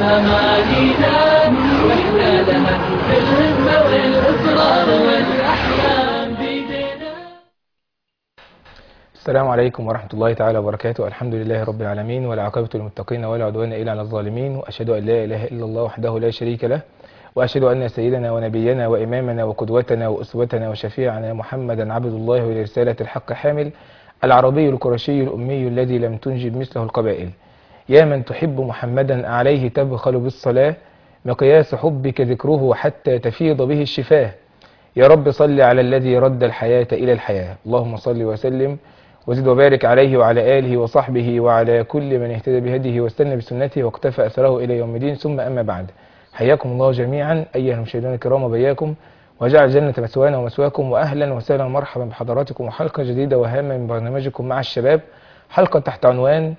أمانينا وإحنا لها بالهمة والإصرار والأحلام بيدنا السلام عليكم ورحمة الله تعالى وبركاته الحمد لله رب العالمين والعاقبة للمتقين ولا عدوان إلا على الظالمين وأشهد أن لا إله إلا الله وحده لا شريك له وأشهد أن سيدنا ونبينا وإمامنا وقدوتنا وأسوتنا وشفيعنا محمدا عبد الله ولرسالة الحق حامل العربي القرشي الأمي الذي لم تنجب مثله القبائل يا من تحب محمدا عليه تبخل بالصلاة مقياس حبك ذكره حتى تفيض به الشفاه يا رب صل على الذي رد الحياة إلى الحياة اللهم صل وسلم وزد وبارك عليه وعلى آله وصحبه وعلى كل من اهتدى بهديه واستنى بسنته واقتفى أثره إلى يوم الدين ثم أما بعد حياكم الله جميعا أيها المشاهدون الكرام وبياكم وجعل الجنة مثوانا ومثواكم وأهلا وسهلا ومرحبا بحضراتكم وحلقة جديدة وهامة من برنامجكم مع الشباب حلقة تحت عنوان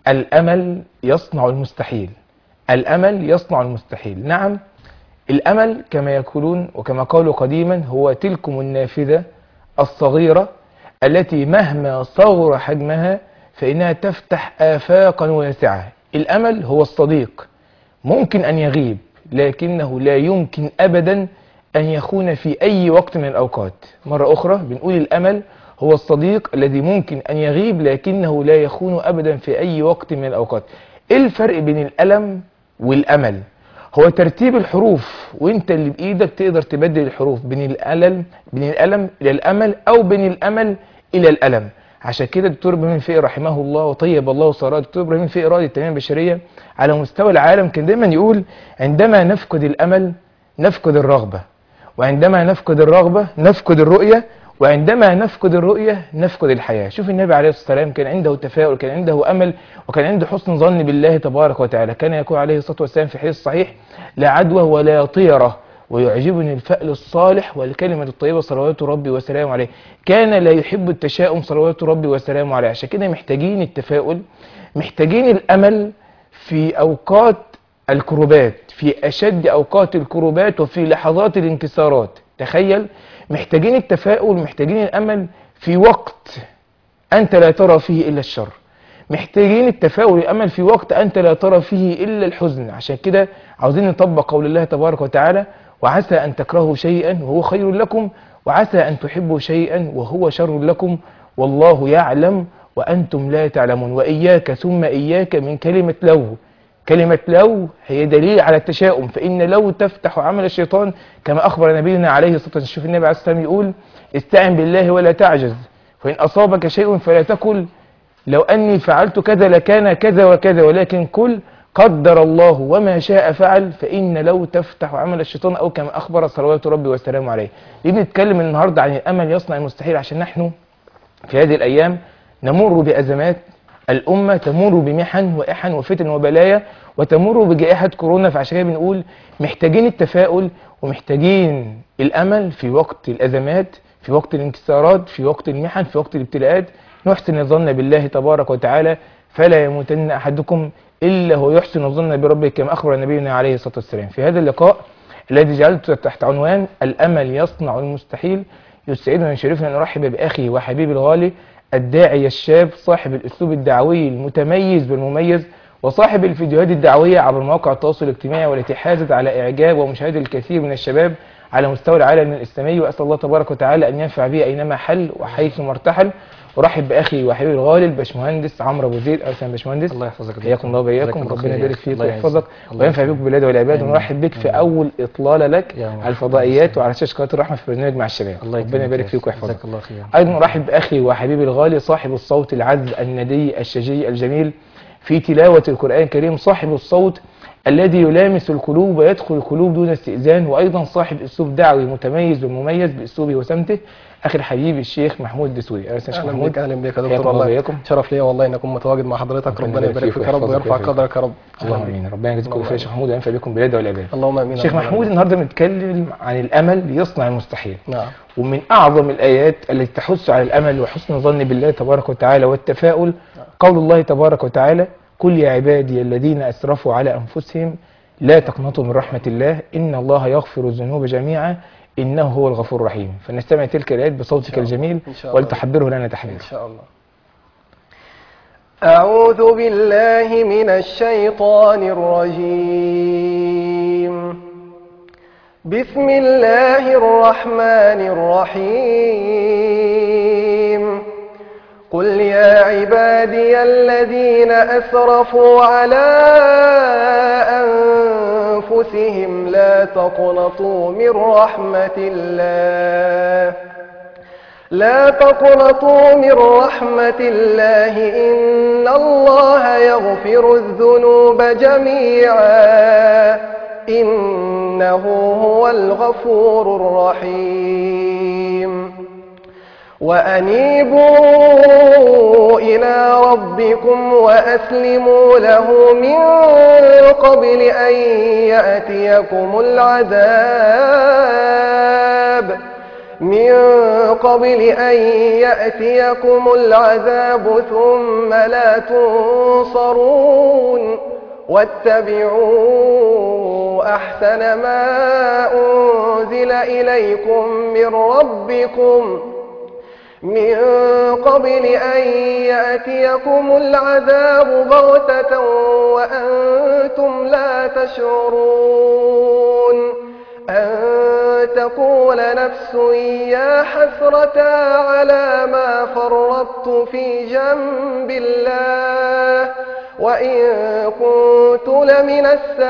الأمل يصنع المستحيل الأمل يصنع المستحيل نعم الأمل كما يقولون وكما قالوا قديما هو تلكم النافذة الصغيرة التي مهما صغر حجمها فإنها تفتح آفاقا واسعة الأمل هو الصديق ممكن أن يغيب لكنه لا يمكن أبدا أن يخون في أي وقت من الأوقات مرة أخرى بنقول الأمل هو الصديق الذي ممكن أن يغيب لكنه لا يخون أبدا في أي وقت من الأوقات إيه الفرق بين الألم والأمل هو ترتيب الحروف وانت اللي بايدك تقدر تبدل الحروف بين الالم بين الالم الى الامل او بين الامل الى الالم عشان كده الدكتور ابراهيم فقي رحمه الله وطيب الله ثراه الدكتور ابراهيم فقي رائد التنميه البشريه على مستوى العالم كان دايما يقول عندما نفقد الامل نفقد الرغبه وعندما نفقد الرغبه نفقد الرؤيه وعندما نفقد الرؤية نفقد الحياة شوف النبي عليه الصلاة والسلام كان عنده تفاؤل كان عنده أمل وكان عنده حسن ظن بالله تبارك وتعالى كان يقول عليه الصلاة والسلام في حديث صحيح لا عدوى ولا طيرة ويعجبني الفأل الصالح والكلمة الطيبة صلوات ربي وسلامه عليه كان لا يحب التشاؤم صلوات ربي وسلامه عليه عشان كده محتاجين التفاؤل محتاجين الأمل في أوقات الكروبات في أشد أوقات الكروبات وفي لحظات الانكسارات تخيل محتاجين التفاؤل محتاجين الأمل في وقت أنت لا ترى فيه إلا الشر محتاجين التفاؤل والأمل في وقت أنت لا ترى فيه إلا الحزن عشان كده عاوزين نطبق قول الله تبارك وتعالى وعسى أن تكرهوا شيئا وهو خير لكم وعسى أن تحبوا شيئا وهو شر لكم والله يعلم وأنتم لا تعلمون وإياك ثم إياك من كلمة لو كلمة لو هي دليل على التشاؤم فإن لو تفتح عمل الشيطان كما أخبر نبينا عليه الصلاة والسلام شوف النبي عليه الصلاة والسلام يقول استعن بالله ولا تعجز فإن أصابك شيء فلا تقل لو أني فعلت كذا لكان كذا وكذا ولكن كل قدر الله وما شاء فعل فإن لو تفتح عمل الشيطان أو كما أخبر صلوات ربي والسلام عليه ليه بنتكلم النهاردة عن الأمل يصنع المستحيل عشان نحن في هذه الأيام نمر بأزمات الأمة تمر بمحن وإحن وفتن وبلايا وتمر بجائحة كورونا فعشان كده بنقول محتاجين التفاؤل ومحتاجين الأمل في وقت الأزمات في وقت الانكسارات في وقت المحن في وقت الابتلاءات نحسن الظن بالله تبارك وتعالى فلا يموتن أحدكم إلا هو يحسن الظن بربه كما أخبر نبينا عليه الصلاة والسلام في هذا اللقاء الذي جعلته تحت عنوان الأمل يصنع المستحيل يسعدنا ويشرفنا أن نرحب بأخي وحبيبي الغالي الداعي الشاب صاحب الأسلوب الدعوي المتميز والمميز وصاحب الفيديوهات الدعوية عبر مواقع التواصل الاجتماعي والتي حازت على إعجاب ومشاهدة الكثير من الشباب على مستوى العالم الإسلامي وأسأل الله تبارك وتعالى أن ينفع به أينما حل وحيث مرتحل ورحب بأخي وحبيبي الغالي الباشمهندس عمرو أبو زيد أهلا وسهلا باشمهندس الله يحفظك يا حياكم الله دكتور. وبياكم جزاك الله ربنا خير. يبارك فيك الله يعزك. ويحفظك الله وينفع بك يحفظك. بالبلاد والعباد آمين. ونرحب بك في آمين. أول إطلالة لك يا مرحبا. على الفضائيات وعلى شاشة قناة الرحمة في برنامج مع الشباب الله ربنا يبارك يا فيك شيخ. ويحفظك جزاك الله خير أيضا أرحب بأخي وحبيبي الغالي صاحب الصوت العذب الندي الشجي الجميل في تلاوة القرآن الكريم صاحب الصوت الذي يلامس القلوب ويدخل القلوب دون استئذان وأيضا صاحب أسلوب دعوي متميز ومميز بأسلوبه وسمته أخي الحبيب الشيخ محمود دسوي أهلا وسهلا شيخ اهلا محمود بك اهلا بك يا حياكم دكتور الله والله وإياكم. شرف ليا والله ان اكون متواجد مع حضرتك ربنا يبارك فيك يا رب ويحفظك ويرفع ويحفظك. قدرك يا رب اللهم أهلا بك. امين ربنا يجزيك كل اللهم خير يا شيخ محمود وينفع بكم باليد والعباد اللهم امين شيخ اللهم محمود آمين. النهارده بنتكلم عن الامل يصنع المستحيل نعم ومن اعظم الايات التي تحث على الامل وحسن الظن بالله تبارك وتعالى والتفاؤل قول الله تبارك وتعالى قل يا عبادي الذين اسرفوا على انفسهم لا تقنطوا من رحمه الله ان الله يغفر الذنوب جميعا انه هو الغفور الرحيم فنستمع تلك الايات بصوتك إن شاء الله. الجميل إن شاء الله. ولتحبره لنا تحبيرا ان شاء الله أعوذ بالله من الشيطان الرجيم بسم الله الرحمن الرحيم قل يا عبادي الذين أسرفوا على أنفسهم لا تقنطوا من رحمة الله لا تقنطوا من رحمة الله إن الله يغفر الذنوب جميعا إنه هو الغفور الرحيم وأنيبوا إلى ربكم وأسلموا له من قبل أن يأتيكم العذاب من قبل أن يأتيكم العذاب ثم لا تنصرون واتبعوا أحسن ما أنزل إليكم من ربكم من قبل أن يأتيكم العذاب بغتة وأنتم لا تشعرون أن تقول نفس يا حسرة على ما فرطت في جنب الله وإن كنت لمن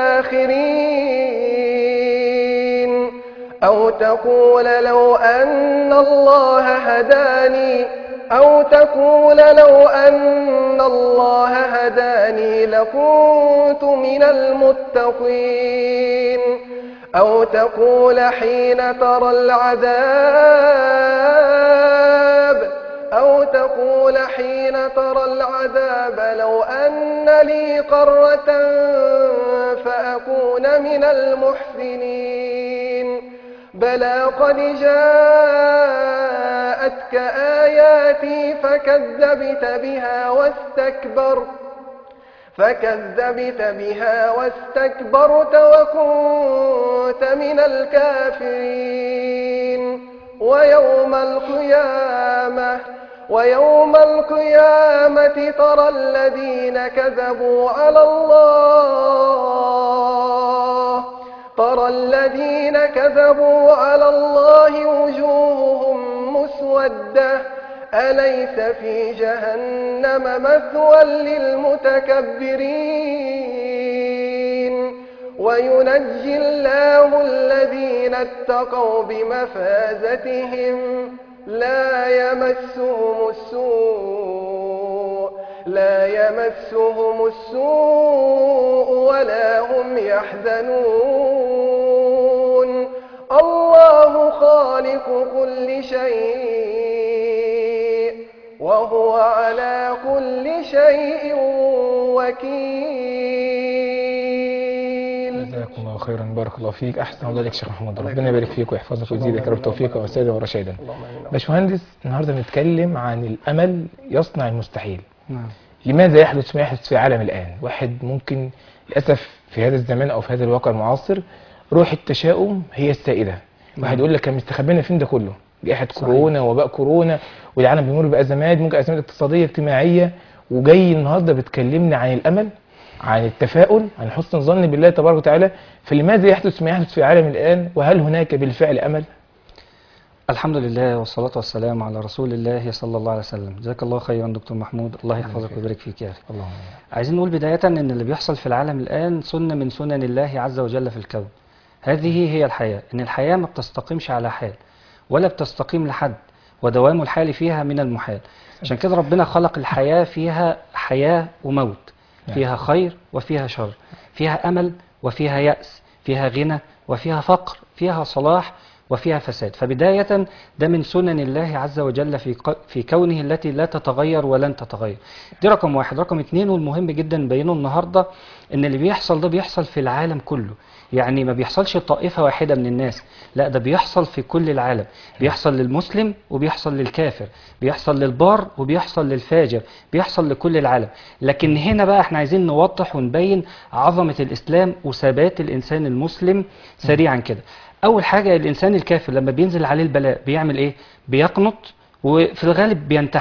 الساخرين أو تقول لو أن الله هداني أو تقول لو أن الله هداني لكنت من المتقين أو تقول حين ترى العذاب أو تقول حين ترى العذاب لو أن لي قرة فأكون من المحسنين بلى قد جاءتك آياتي فكذبت بها واستكبرت فكذبت بها واستكبرت وكنت من الكافرين ويوم القيامة ويوم القيامة ترى الذين كذبوا على الله ترى الذين كذبوا على الله وجوههم مسودة أليس في جهنم مثوى للمتكبرين وينجي الله الذين اتقوا بمفازتهم لا يمسهم السوء لا يمسهم السوء ولا هم يحزنون الله خالق كل شيء وهو على كل شيء وكيل جزاكم الله خيرا بارك الله فيك احسن الله عليك شيخ محمود ربنا يبارك فيك ويحفظك ويزيدك يا رب توفيقا وسدادا ورشادا اللهم آمين. باشمهندس النهارده بنتكلم عن الامل يصنع المستحيل نعم لماذا يحدث ما يحدث في العالم الآن واحد ممكن للأسف في هذا الزمان أو في هذا الواقع المعاصر روح التشاؤم هي السائدة واحد يقول لك كان مستخبينا فين ده كله جائحة كورونا وباء كورونا والعالم بيمر بأزمات ممكن أزمات اقتصادية اجتماعية وجاي النهاردة بتكلمنا عن الأمل عن التفاؤل عن حسن الظن بالله تبارك وتعالى فلماذا يحدث ما يحدث في العالم الآن وهل هناك بالفعل أمل الحمد لله والصلاة والسلام على رسول الله صلى الله عليه وسلم جزاك الله خيرا دكتور محمود الله يحفظك ويبارك فيك يا أخي اللهم عايزين نقول بداية أن اللي بيحصل في العالم الآن سنة من سنن الله عز وجل في الكون هذه هي الحياة إن الحياة ما بتستقيمش على حال ولا بتستقيم لحد ودوام الحال فيها من المحال عشان كده ربنا خلق الحياة فيها حياة وموت فيها خير وفيها شر فيها أمل وفيها يأس فيها غنى وفيها فقر فيها صلاح وفيها فساد فبداية ده من سنن الله عز وجل في ق- في كونه التي لا تتغير ولن تتغير دي رقم واحد رقم اتنين والمهم جدا نبينه النهاردة ان اللي بيحصل ده بيحصل في العالم كله يعني ما بيحصلش طائفة واحدة من الناس لا ده بيحصل في كل العالم بيحصل للمسلم وبيحصل للكافر بيحصل للبار وبيحصل للفاجر بيحصل لكل العالم لكن هنا بقى احنا عايزين نوضح ونبين عظمة الإسلام وثبات الإنسان المسلم سريعا كده أول حاجة الإنسان الكافر لما بينزل عليه البلاء بيعمل إيه؟ بيقنط وفي الغالب بينتحر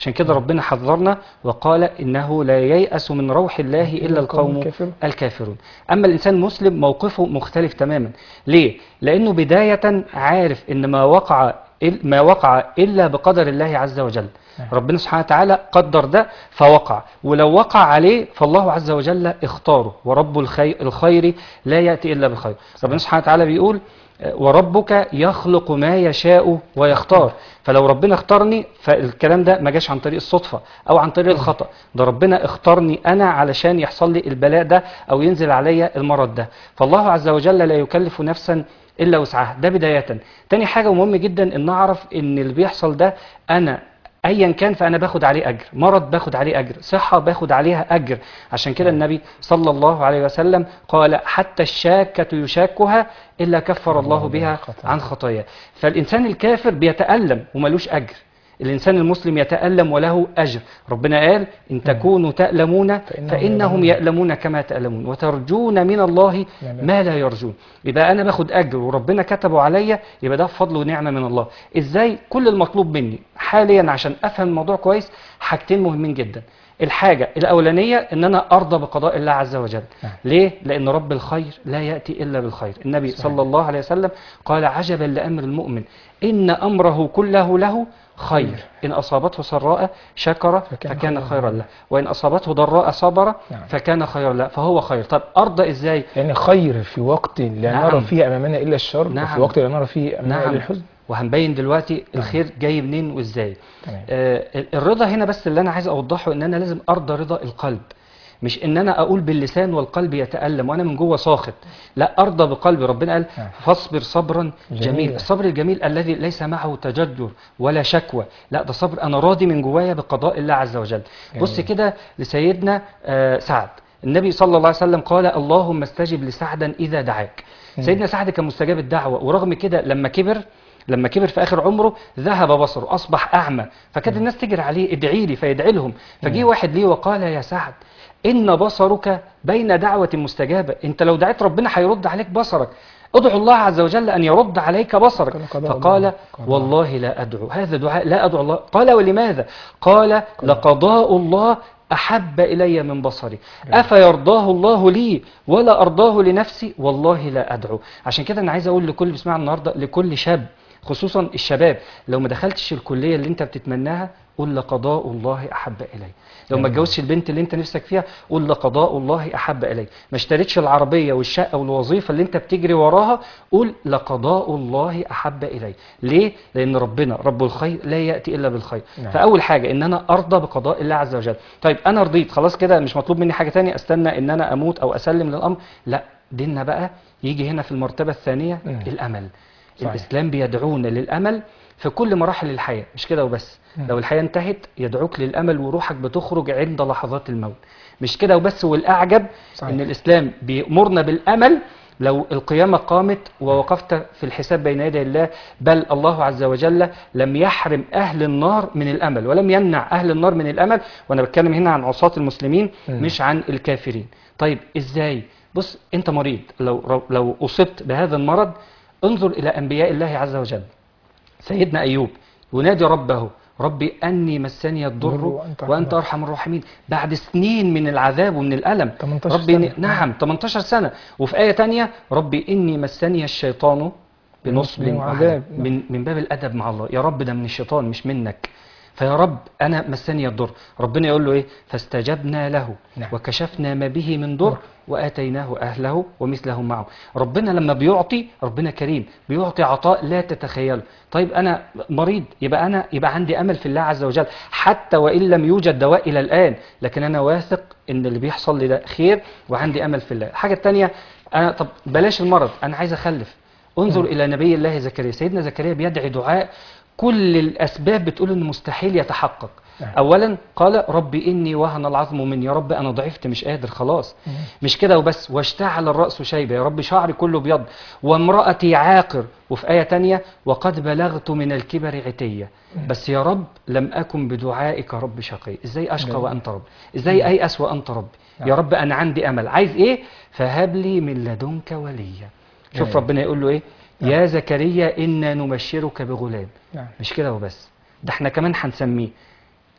عشان كده ربنا حذرنا وقال إنه لا ييأس من روح الله إلا القوم الكافرون. الكافرون أما الإنسان المسلم موقفه مختلف تماما ليه؟ لأنه بداية عارف إن ما وقع ما وقع إلا بقدر الله عز وجل ربنا سبحانه وتعالى قدر ده فوقع ولو وقع عليه فالله عز وجل اختاره ورب الخير, الخير لا يأتي إلا بالخير ربنا سبحانه وتعالى بيقول آه، وربك يخلق ما يشاء ويختار فلو ربنا اختارني فالكلام ده ما جاش عن طريق الصدفة أو عن طريق الخطأ ده ربنا اختارني أنا علشان يحصل لي البلاء ده أو ينزل عليا المرض ده فالله عز وجل لا يكلف نفسا إلا وسعها ده بداية تاني حاجة مهم جدا إن نعرف إن اللي بيحصل ده أنا ايا كان فانا باخد عليه اجر مرض باخد عليه اجر صحه باخد عليها اجر عشان كده النبي صلى الله عليه وسلم قال حتى الشاكه يشاكها الا كفر الله بها عن خطاياه فالانسان الكافر بيتالم وملوش اجر الإنسان المسلم يتألم وله أجر ربنا قال إن تكونوا تألمون فإنهم فإنهم يألمون كما تألمون وترجون من الله ما لا يرجون يبقى أنا باخد أجر وربنا كتبه عليا يبقى ده فضل ونعمة من الله إزاي كل المطلوب مني حاليا عشان أفهم الموضوع كويس حاجتين مهمين جدا الحاجة الأولانية إن أنا أرضى بقضاء الله عز وجل نعم. ليه؟ لأن رب الخير لا يأتي إلا بالخير النبي صحيح. صلى الله عليه وسلم قال عجبا لأمر المؤمن إن أمره كله له خير إن أصابته سراء شكر فكان فكان خيرا خيرا له وإن أصابته ضراء صبر نعم. فكان خيرا له فهو خير طب أرضى إزاي؟ يعني خير في وقت لا نعم. نرى فيه امامنا الا الشر نعم. وفي وقت لا نرى فيه امامنا نعم. الا الحزن وهنبين دلوقتي الخير جاي منين وإزاي تمام آه، الرضا هنا بس اللي انا عايز اوضحه ان انا لازم ارضى رضا القلب مش ان انا اقول باللسان والقلب يتالم وانا من جوه ساخط لا ارضى بقلبي ربنا قال نعم. فاصبر صبرا جميل جميلا. الصبر الجميل الذي ليس معه تجدر ولا شكوى لا ده صبر انا راضي من جوايا بقضاء الله عز وجل بص جميل. كده لسيدنا آه، سعد النبي صلى الله عليه وسلم قال اللهم استجب لسعدا اذا دعاك مم. سيدنا سعد كان مستجاب الدعوه ورغم كده لما كبر لما كبر في اخر عمره ذهب بصره اصبح اعمى فكانت الناس تجري عليه ادعي لي فيدعي لهم فجه مم. واحد ليه وقال يا سعد ان بصرك بين دعوه مستجابه انت لو دعيت ربنا هيرد عليك بصرك ادعو الله عز وجل ان يرد عليك بصرك قال قضاء فقال الله. قضاء. والله لا ادعو هذا دعاء لا ادعو الله قال ولماذا قال لقضاء الله احب الي من بصري افيرضاه الله لي ولا ارضاه لنفسي والله لا ادعو عشان كده انا عايز اقول لكل بيسمع النهارده لكل شاب خصوصا الشباب لو ما دخلتش الكليه اللي انت بتتمناها قل لقضاء الله احب الي لو ما جميل. اتجوزتش البنت اللي انت نفسك فيها قل لقضاء الله احب الي ما اشتريتش العربيه والشقه والوظيفه اللي انت بتجري وراها قل لقضاء الله احب الي ليه لان ربنا رب الخير لا ياتي الا بالخير نعم. فاول حاجه ان انا ارضى بقضاء الله عز وجل طيب انا رضيت خلاص كده مش مطلوب مني حاجه تانية استنى ان انا اموت او اسلم للامر لا ديننا بقى يجي هنا في المرتبه الثانيه مم. الامل صحيح. الاسلام بيدعونا للامل في كل مراحل الحياه مش كده وبس مم. لو الحياه انتهت يدعوك للامل وروحك بتخرج عند لحظات الموت مش كده وبس والاعجب صحيح. ان الاسلام بيامرنا بالامل لو القيامة قامت ووقفت في الحساب بين يدي الله بل الله عز وجل لم يحرم أهل النار من الأمل ولم يمنع أهل النار من الأمل وأنا بتكلم هنا عن عصاة المسلمين مم. مش عن الكافرين طيب إزاي بص أنت مريض لو, لو أصبت بهذا المرض انظر إلى أنبياء الله عز وجل سيدنا أيوب ينادي ربه ربي أني مسني الضر ضر وأنت أرحم وأنت أرحم الراحمين بعد سنين من العذاب ومن الألم 18 ربي سنة. إني- نعم 18 سنة وفي آية تانية ربي إني مسني الشيطان بنصب بنصب وعذاب وعذاب. من من باب الأدب مع الله يا رب ده من الشيطان مش منك فيا رب أنا مسني الضر ربنا يقول له إيه فاستجبنا له نعم. وكشفنا ما به من ضر وآتيناه أهله ومثلهم معه ربنا لما بيعطي ربنا كريم بيعطي عطاء لا تتخيله طيب أنا مريض يبقى أنا يبقى عندي أمل في الله عز وجل حتى وإن لم يوجد دواء إلى الآن لكن أنا واثق إن اللي بيحصل لي ده خير وعندي أمل في الله الحاجة التانية أنا طب بلاش المرض أنا عايز أخلف انظر إلى نبي الله زكريا سيدنا زكريا بيدعي دعاء كل الأسباب بتقول إنه مستحيل يتحقق نعم. أولا قال ربي إني وهن العظم مني يا رب أنا ضعفت مش قادر خلاص مش كده وبس واشتعل الرأس شيبة يا رب شعري كله بيض وامرأتي عاقر وفي آية تانية وقد بلغت من الكبر عتية بس يا رب لم أكن بدعائك رب شقي إزاي أشقى جميل. وأنت رب إزاي أيأس وأنت رب يا نعم. رب أنا عندي أمل عايز إيه فهب لي من لدنك وليا شوف جميل. ربنا يقول له إيه يا زكريا إنا نبشرك بغلام نعم مش كده وبس ده احنا كمان هنسميه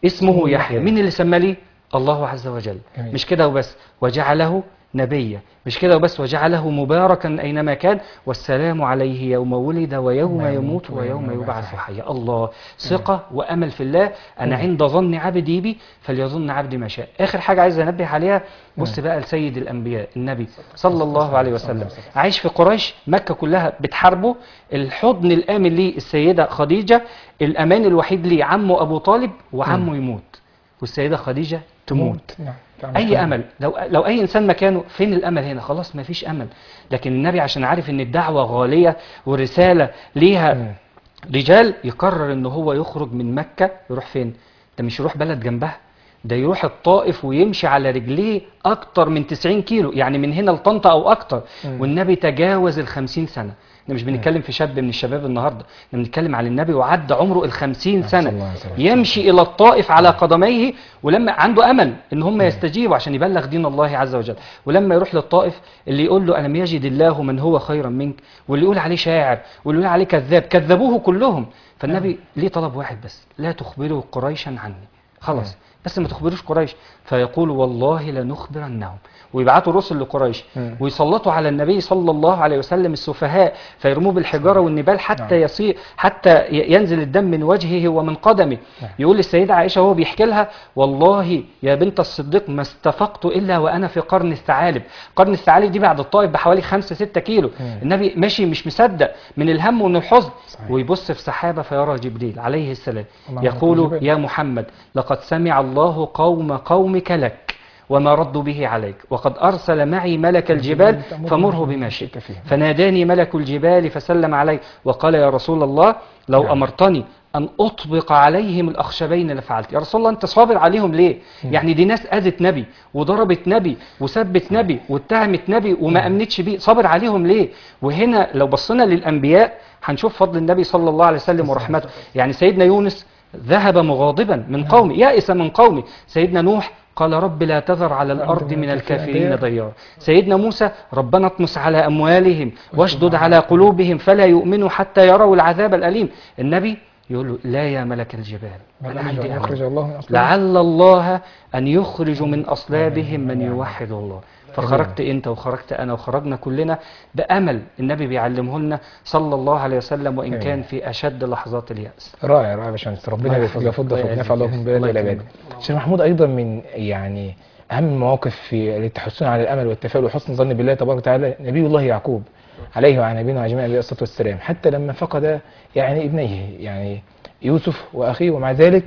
اسمه يحيى مين اللي سمى ليه الله عز وجل جميل. مش كده وبس وجعله نبيا مش كده وبس وجعله مباركا أينما كان والسلام عليه يوم ولد ويوم يموت ويوم يبعث حيا الله ثقة وأمل في الله أنا عند ظن عبدي بي فليظن عبدي ما شاء آخر حاجة عايز أنبه عليها بص بقى لسيد الأنبياء النبي صلى الله عليه وسلم عايش في قريش مكة كلها بتحاربه الحضن الآمن ليه السيدة خديجة الأمان الوحيد ليه عمه أبو طالب وعمه يموت والسيدة خديجة تموت نعم تعمل اي خير. امل لو لو اي انسان مكانه فين الامل هنا خلاص ما فيش امل لكن النبي عشان عارف ان الدعوه غاليه والرساله ليها مم. رجال يقرر ان هو يخرج من مكه يروح فين ده مش يروح بلد جنبها ده يروح الطائف ويمشي على رجليه اكتر من 90 كيلو يعني من هنا لطنطا او اكتر مم. والنبي تجاوز ال 50 سنه احنا مش بنتكلم في شاب من الشباب النهارده احنا بنتكلم على النبي وعدى عمره ال 50 صلى الله سنه عليه وسلم. يمشي الى الطائف على قدميه ولما عنده امل ان هم يستجيبوا عشان يبلغ دين الله عز وجل ولما يروح للطائف اللي يقول له الم يجد الله من هو خيرا منك واللي يقول عليه شاعر واللي يقول عليه كذاب كذبوه كلهم فالنبي ليه طلب واحد بس لا تخبروا قريشا عني خلاص بس ما تخبروش قريش فيقول والله لنخبرنهم ويبعتوا رسل لقريش مم. ويسلطوا على النبي صلى الله عليه وسلم السفهاء فيرموه بالحجاره والنبال حتى نعم. يصير حتى ي- ينزل الدم من وجهه ومن قدمه نعم. يقول للسيدة عائشة وهو بيحكي لها والله يا بنت الصديق ما استفقت إلا وأنا في قرن الثعالب قرن الثعالب دي بعد الطائف بحوالي 5 6 كيلو مم. النبي ماشي مش مصدق من الهم ومن الحزن صحيح. ويبص في سحابة فيرى جبريل عليه السلام اللهم يقول صل وسلم. يا محمد لقد سمع الله قوم قومك لك وما ردوا به عليك وقد أرسل معي ملك الجبال فمره بما شئت فيه. فناداني ملك الجبال فسلم علي وقال يا رسول الله لو نعم. أمرتني أن أطبق عليهم الأخشبين لفعلت يا رسول الله أنت صابر عليهم ليه يعني دي ناس أذت نبي وضربت نبي وسبت نبي واتهمت نبي وما أمنتش بيه صابر عليهم ليه وهنا لو بصينا للأنبياء هنشوف فضل النبي صلى الله عليه وسلم ورحمته يعني سيدنا يونس ذهب مغاضبا من قومه يائس من قومه سيدنا نوح قال رب لا تذر على الأرض من الكافرين ضيارا سيدنا موسى ربنا اطمس على أموالهم واشدد على قلوبهم فلا يؤمنوا حتى يروا العذاب الأليم النبي يقول له لا يا ملك الجبال أنا عندي يخرج أمل الله من أصله لعل الله أن يخرج من أصلابهم من يوحد الله فخرجت أنت وخرجت أنا وخرجنا كلنا بأمل النبي بيعلمه لنا صلى الله عليه وسلم وإن كان في أشد لحظات اليأس رائع رائع يا باشمهندس ربنا الله يفضل يحفظك. يفضل الله ونفع يعزك. الله بكم بلاد الله والعباد يكرمك. شيخ محمود ايضا من يعني اهم المواقف في اللي تحثون على الامل والتفاؤل وحسن الظن بالله تبارك وتعالى نبي الله يعقوب عليه وعلى نبينا وجميع الانبياء الصلاه والسلام حتى لما فقد يعني ابنيه يعني يوسف واخيه ومع ذلك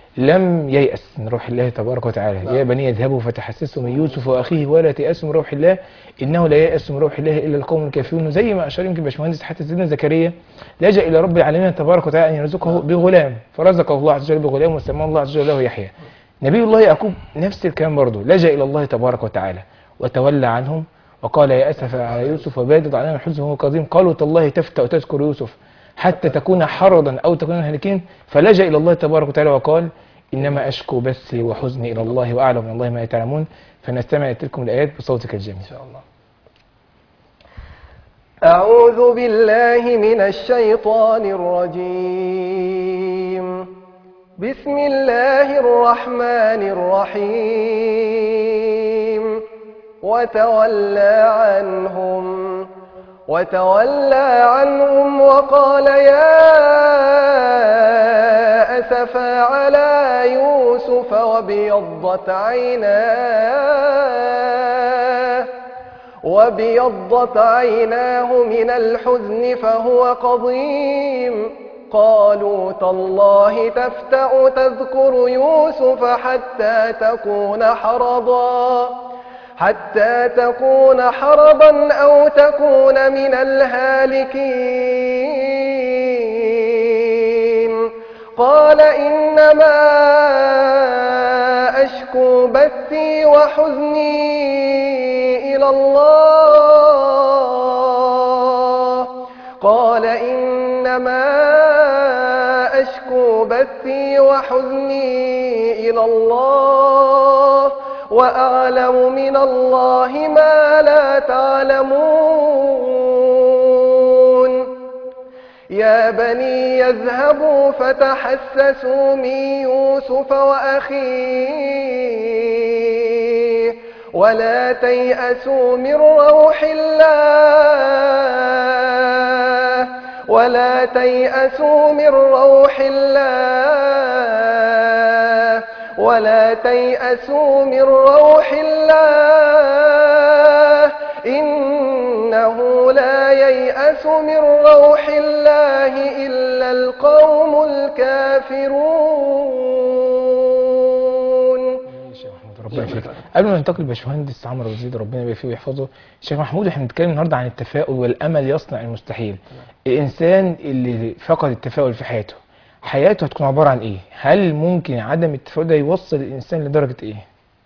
لم ييأس من روح الله تبارك وتعالى يا بني اذهبوا فتحسسوا من يوسف واخيه ولا تيأسوا من روح الله انه لا ييأس من روح الله الا القوم الكافرون زي ما اشار يمكن باشمهندس حتى سيدنا زكريا لجأ الى رب العالمين تبارك وتعالى ان يرزقه بغلام فرزقه الله عز وجل بغلام وسماه الله عز وجل له يحيى نبي الله يعقوب نفس الكلام برضه لجأ الى الله تبارك وتعالى وتولى عنهم وقال يا اسف على يوسف وبادت علينا الحزن وهو كظيم قالوا تالله تفتأ وتذكر يوسف حتى تكون حرضا او تكون هالكين فلجأ الى الله تبارك وتعالى وقال انما اشكو بثي وحزني الى الله واعلم من الله ما لا تعلمون فنستمع لتلكم الايات بصوتك الجميل ان شاء الله أعوذ بالله من الشيطان الرجيم بسم الله الرحمن الرحيم وتولى عنهم وتولى عنهم وقال يا أسفا على يوسف وابيضت عيناه وابيضت عيناه من الحزن فهو قضيم قالوا تالله تفتأ تذكر يوسف حتى تكون حرضا حتى تكون حرضا أو تكون من الهالكين قال إنما أشكو بثي وحزني إلى الله قال إنما أشكو بثي وحزني إلى الله وأعلم من الله ما لا تعلمون يا بني يذهبوا فتحسسوا من يوسف وأخيه ولا تيأسوا من روح الله ولا تيأسوا من روح الله ولا تيأسوا من روح الله إنه لا ييأس من روح الله إلا القوم الكافرون شيخ محمود ربنا يفيك قبل ما ننتقل لباشمهندس عمرو وزيد ربنا يبارك فيه ويحفظه شيخ محمود احنا بنتكلم النهارده عن التفاؤل والامل يصنع المستحيل الانسان اللي فقد التفاؤل في حياته حياته هتكون عباره عن ايه هل ممكن عدم التفاؤل ده يوصل الانسان لدرجه ايه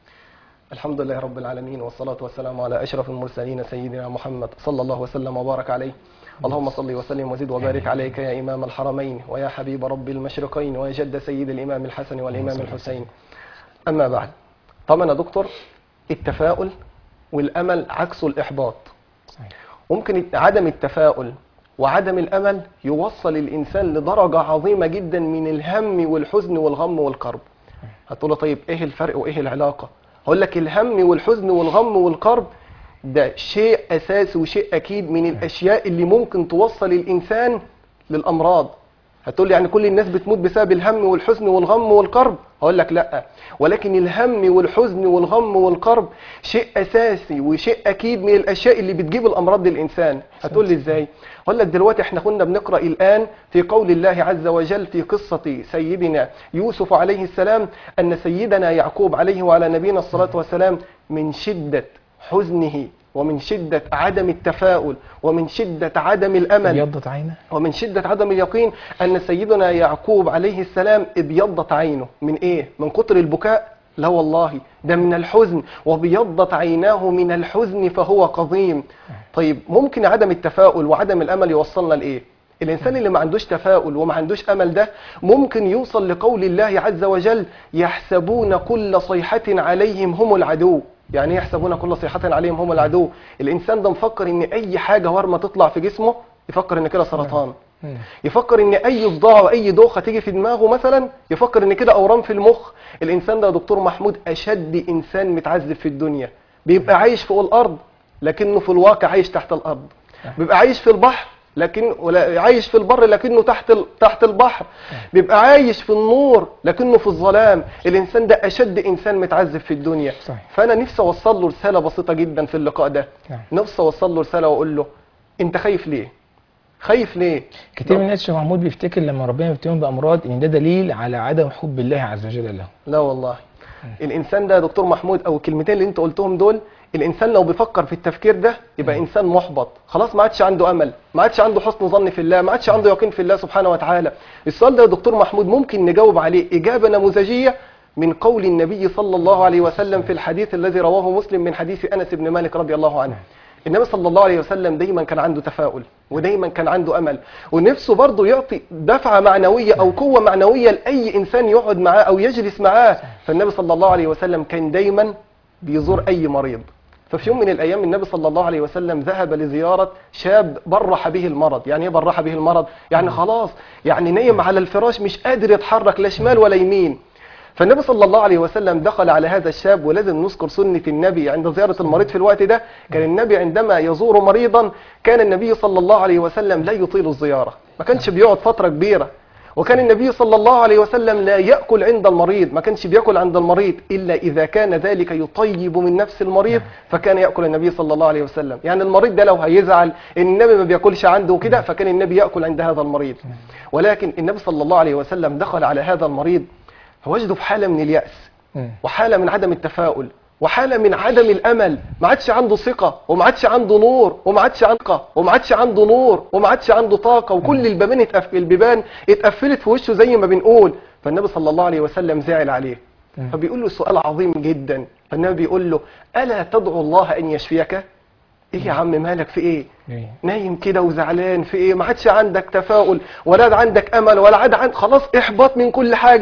الحمد لله رب العالمين والصلاة والسلام على أشرف المرسلين سيدنا محمد صلى الله وسلم وبارك عليه اللهم صل وسلم وزد وبارك عليك يا إمام الحرمين ويا حبيب رب المشرقين ويا جد سيد الإمام الحسن والإمام الحسين أما بعد طبعا يا دكتور التفاؤل والأمل عكس الإحباط صحيح. ممكن عدم التفاؤل وعدم الأمل يوصل الإنسان لدرجة عظيمة جدا من الهم والحزن والغم والكرب هتقول له طيب إيه الفرق وإيه العلاقة هقول لك الهم والحزن والغم والكرب ده شيء أساسي وشيء أكيد من الأشياء اللي ممكن توصل الإنسان للأمراض هتقول لي يعني كل الناس بتموت بسبب الهم والحزن والغم والكرب هقول لك لا ولكن الهم والحزن والغم والكرب شيء اساسي وشيء اكيد من الاشياء اللي بتجيب الامراض للانسان هتقول لي ازاي هقول لك دلوقتي احنا كنا بنقرا الان في قول الله عز وجل في قصه سيدنا يوسف عليه السلام ان سيدنا يعقوب عليه وعلى نبينا الصلاه والسلام من شده حزنه ومن شدة عدم التفاؤل ومن شدة عدم الأمل ابيضت عينه ومن شدة عدم اليقين أن سيدنا يعقوب عليه السلام ابيضت عينه من إيه؟ من كتر البكاء؟ لا والله ده من الحزن وبيضت عيناه من الحزن فهو قضيم طيب ممكن عدم التفاؤل وعدم الأمل يوصلنا لإيه؟ الإنسان اللي ما عندوش تفاؤل وما عندوش أمل ده ممكن يوصل لقول الله عز وجل يحسبون كل صيحة عليهم هم العدو يعني ايه يحسبون كل صيحة عليهم هم العدو الإنسان ده مفكر إن أي حاجة ورمة تطلع في جسمه يفكر إن كده سرطان مم. يفكر ان اي صداع واي دوخه تيجي في دماغه مثلا يفكر ان كده اورام في المخ الانسان ده يا دكتور محمود اشد انسان متعذب في الدنيا بيبقى عايش فوق الارض لكنه في الواقع عايش تحت الارض بيبقى عايش في البحر لكن ولا عايش في البر لكنه تحت ال- تحت البحر بيبقى عايش في النور لكنه في الظلام الانسان ده اشد انسان متعذب في الدنيا صحيح. فانا نفسي اوصل له رساله بسيطه جدا في اللقاء ده نعم. نفسي اوصل له رساله واقول له انت خايف ليه خايف ليه كتير من الناس شيخ محمود بيفتكر لما ربنا يبتليهم بامراض ان ده دليل على عدم حب الله عز وجل له لا والله الانسان ده يا دكتور محمود او الكلمتين اللي انت قلتهم دول الانسان لو بيفكر في التفكير ده يبقى انسان محبط خلاص ما عادش عنده امل ما عادش عنده حسن ظن في الله ما عادش عنده يقين في الله سبحانه وتعالى السؤال ده يا دكتور محمود ممكن نجاوب عليه اجابه نموذجيه من قول النبي صلى الله عليه وسلم في الحديث الذي رواه مسلم من حديث انس بن مالك رضي الله عنه النبي صلى الله عليه وسلم دايما كان عنده تفاؤل ودايما كان عنده امل ونفسه برضه يعطي دفعه معنويه او قوه معنويه لاي انسان يقعد معاه او يجلس معاه فالنبي صلى الله عليه وسلم كان دايما بيزور اي مريض ففي يوم من الايام النبي صلى الله عليه وسلم ذهب لزياره شاب برح به المرض يعني ايه برح به المرض يعني خلاص يعني نايم على الفراش مش قادر يتحرك لا شمال ولا يمين فالنبي صلى الله عليه وسلم دخل على هذا الشاب ولازم نذكر سنة النبي عند زيارة المريض في الوقت ده كان النبي عندما يزور مريضا كان النبي صلى الله عليه وسلم لا يطيل الزيارة ما كانش بيقعد فترة كبيرة وكان النبي صلى الله عليه وسلم لا يأكل عند المريض ما كانش بيأكل عند المريض إلا إذا كان ذلك يطيب من نفس المريض فكان يأكل النبي صلى الله عليه وسلم يعني المريض ده لو هيزعل إن النبي ما بيأكلش عنده كده فكان النبي يأكل عند هذا المريض ولكن النبي صلى الله عليه وسلم دخل على هذا المريض فوجده في حالة من اليأس مم. وحالة من عدم التفاؤل وحالة من عدم الأمل ما عادش عنده ثقة وما عادش عنده نور وما عادش عنده وما عادش عنده نور وما عادش عنده طاقة وكل البيبان اتقف- البيبان اتقفلت في وشه زي ما بنقول فالنبي صلى الله عليه وسلم زعل عليه مم. فبيقول له سؤال عظيم جدا فالنبي بيقول له ألا تدعو الله أن يشفيك ايه يا عم مالك في ايه إيه؟ نايم كده وزعلان في ايه ما عادش عندك تفاؤل ولا عندك امل ولا عاد عند خلاص احباط من كل حاجه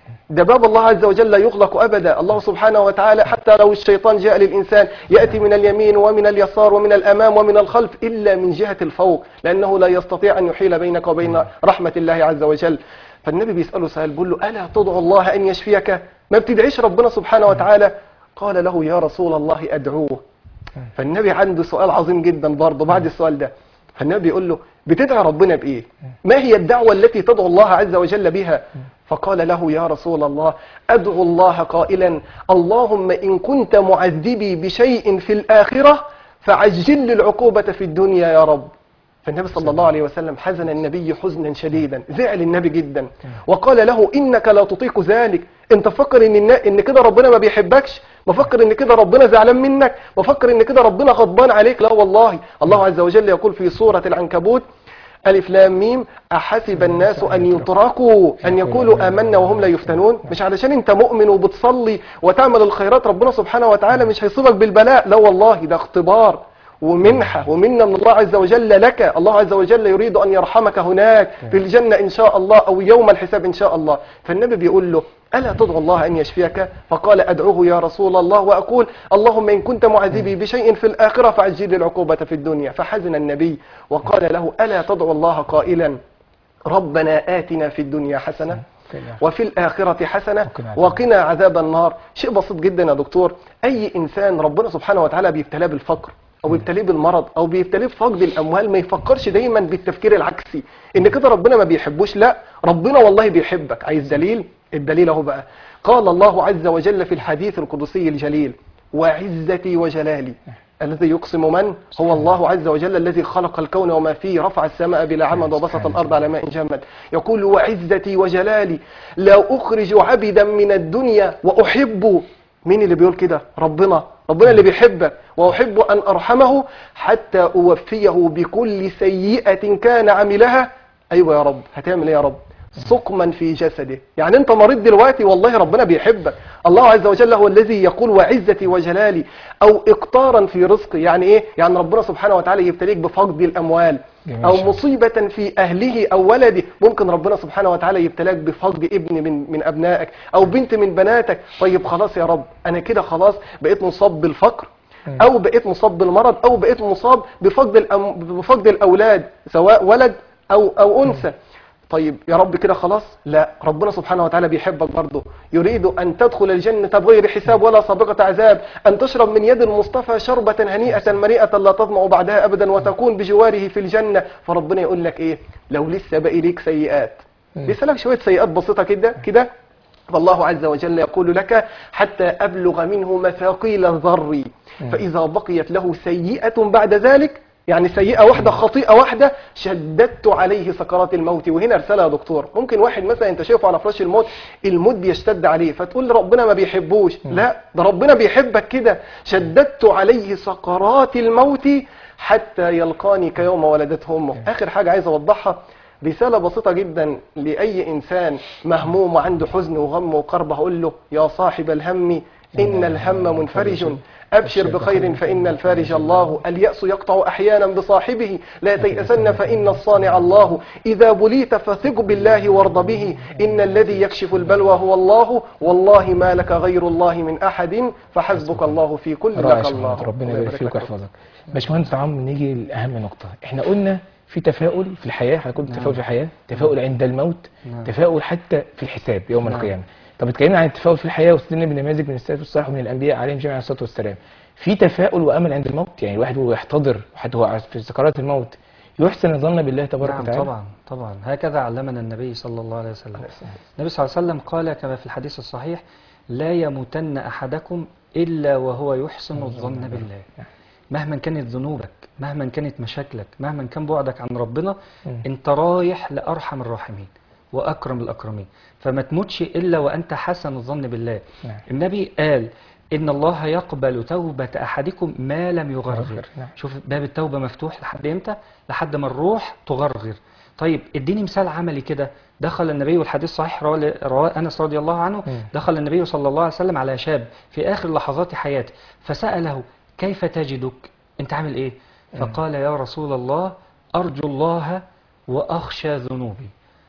ده باب الله عز وجل لا يغلق أبدا الله سبحانه وتعالى حتى لو الشيطان جاء للإنسان يأتي من اليمين ومن اليسار ومن الأمام ومن الخلف إلا من جهة الفوق لأنه لا يستطيع أن يحيل بينك وبين رحمة الله عز وجل فالنبي بيسأله سؤال بيقول له ألا تدعو الله أن يشفيك ما بتدعيش ربنا سبحانه وتعالى قال له يا رسول الله أدعوه فالنبي عنده سؤال عظيم جدا برضه بعد السؤال ده فالنبي بيقول له بتدعي ربنا بإيه ما هي الدعوة التي تدعو الله عز وجل بها فقال له يا رسول الله أدعو الله قائلا اللهم إن كنت معذبي بشيء في الآخرة فعجل لي العقوبة في الدنيا يا رب فالنبي صلى الله عليه وسلم حزن النبي حزنا شديدا زعل النبي جدا وقال له إنك لا تطيق ذلك انت فكر ان النا- ان كده ربنا ما بيحبكش بفكر ان كده ربنا زعلان منك بفكر ان كده ربنا غضبان عليك لا والله الله عز وجل يقول في سورة العنكبوت ألف لام ميم أحسب الناس أن يتركوا أن يقولوا آمنا وهم لا يفتنون مش علشان أنت مؤمن وبتصلي وتعمل الخيرات ربنا سبحانه وتعالى مش هيصيبك بالبلاء لا والله ده اختبار ومنحة ومنة من الله عز وجل لك الله عز وجل يريد أن يرحمك هناك في الجنة إن شاء الله أو يوم الحساب إن شاء الله فالنبي بيقول له ألا تدعو الله أن يشفيك فقال أدعوه يا رسول الله وأقول اللهم إن كنت معذبي بشيء في الآخرة فعجل لي العقوبة في الدنيا فحزن النبي وقال له ألا تدعو الله قائلا ربنا آتنا في الدنيا حسنة وفي الآخرة حسنة وقنا عذاب وقنا عذاب النار شيء بسيط جدا يا دكتور أي إنسان ربنا سبحانه وتعالى بيبتلاه بالفقر أو بيبتليه بالمرض أو بيبتليه بفقد الأموال ما يفكرش دايما بالتفكير العكسي إن كده ربنا ما بيحبوش لا ربنا والله بيحبك عايز دليل الدليل أهو بقى قال الله عز وجل في الحديث القدسي الجليل وعزتي وجلالي الذي يقسم من هو الله عز وجل الذي خلق الكون وما فيه رفع السماء بلا عمد وبسط الأرض على ماء جمد يقول وعزتي وجلالي لا أخرج عبدا من الدنيا وأحب مين اللي بيقول كده ربنا ربنا اللي بيحبك وأحب أن أرحمه حتى أوفيه بكل سيئة كان عملها أيوة يا رب هتعمل إيه يا رب سقما في جسده يعني انت مريض دلوقتي والله ربنا بيحبك الله عز وجل هو الذي يقول وعزتي وجلالي او اقطارا في رزقي يعني ايه يعني ربنا سبحانه وتعالى يبتليك بفقد الاموال جميل او شكراً. مصيبة في اهله او ولده ممكن ربنا سبحانه وتعالى يبتلاك بفقد ابن من من ابنائك او بنت من بناتك طيب خلاص يا رب انا كده خلاص بقيت مصاب بالفقر او بقيت مصاب بالمرض او بقيت مصاب بفقد الأم... بفقد الاولاد سواء ولد او او انثى طيب يا رب كده خلاص لا ربنا سبحانه وتعالى بيحبك برضه يريد أن تدخل الجنة بغير حساب ولا سابقة عذاب أن تشرب من يد المصطفى شربة هنيئة مريئة لا تظمأ بعدها أبدا وتكون بجواره في الجنة فربنا يقول لك إيه لو لسه باقي ليك سيئات لسه لك شوية سيئات بسيطة كده كده فالله عز وجل يقول لك حتى أبلغ منه مثاقيل ذري فإذا بقيت له سيئة بعد ذلك يعني سيئة واحدة خطيئة واحدة شددت عليه سكرات الموت وهنا رسالة يا دكتور ممكن واحد مثلا انت شايفه على فراش الموت الموت بيشتد عليه فتقول ربنا ما بيحبوش لا ده ربنا بيحبك كده شددت عليه سكرات الموت حتى يلقاني كيوم ولدته امه اخر حاجة عايز اوضحها رسالة بسيطة جدا لأي إنسان مهموم وعنده حزن وغم وكرب هقول له يا صاحب الهم إن الهم منفرج أبشر بخير فإن الفارج الله اليأس يقطع أحيانا بصاحبه لا تيأسن فإن الصانع الله إذا بليت فثق بالله وارض به إن الذي يكشف البلوى هو الله والله ما لك غير الله من أحد فحسبك الله في كل رائع لك يا الله باشمهندس، ربنا الله يبارك فيك لك. ويحفظك باشمهندس عمرو نيجي لاهم نقطه احنا قلنا في تفاؤل في الحياه احنا كنا تفاؤل في الحياه تفاؤل عند الموت نعم. تفاؤل حتى في الحساب يوم نعم. القيامه طب اتكلمنا عن التفاؤل في الحياه واستدلنا بنماذج من السلف الصالح ومن الانبياء عليهم جميعا الصلاه والسلام في تفاؤل وامل عند الموت يعني الواحد وهو يحتضر وحتى هو في سكرات الموت يحسن الظن بالله تبارك نعم وتعالى طبعا طبعا هكذا علمنا النبي صلى الله عليه وسلم النبي صلى الله عليه وسلم قال كما في الحديث الصحيح لا يموتن أحدكم إلا وهو يحسن الظن بالله مهما كانت ذنوبك مهما كانت مشاكلك مهما كان بعدك عن ربنا مم. انت رايح لأرحم الراحمين وأكرم الأكرمين فما تموتش إلا وأنت حسن الظن بالله نعم. النبي قال إن الله يقبل توبة أحدكم ما لم يغرغر يغرغر، نعم. شوف باب التوبة مفتوح لحد إمتى لحد ما الروح تغرغر طيب اديني مثال عملي كده دخل النبي والحديث صحيح رواه رواه انس رضي الله عنه مم. دخل النبي صلى الله عليه وسلم على شاب في اخر لحظات حياته فساله كيف تجدك انت عامل ايه فقال يا رسول الله ارجو الله واخشى ذنوبي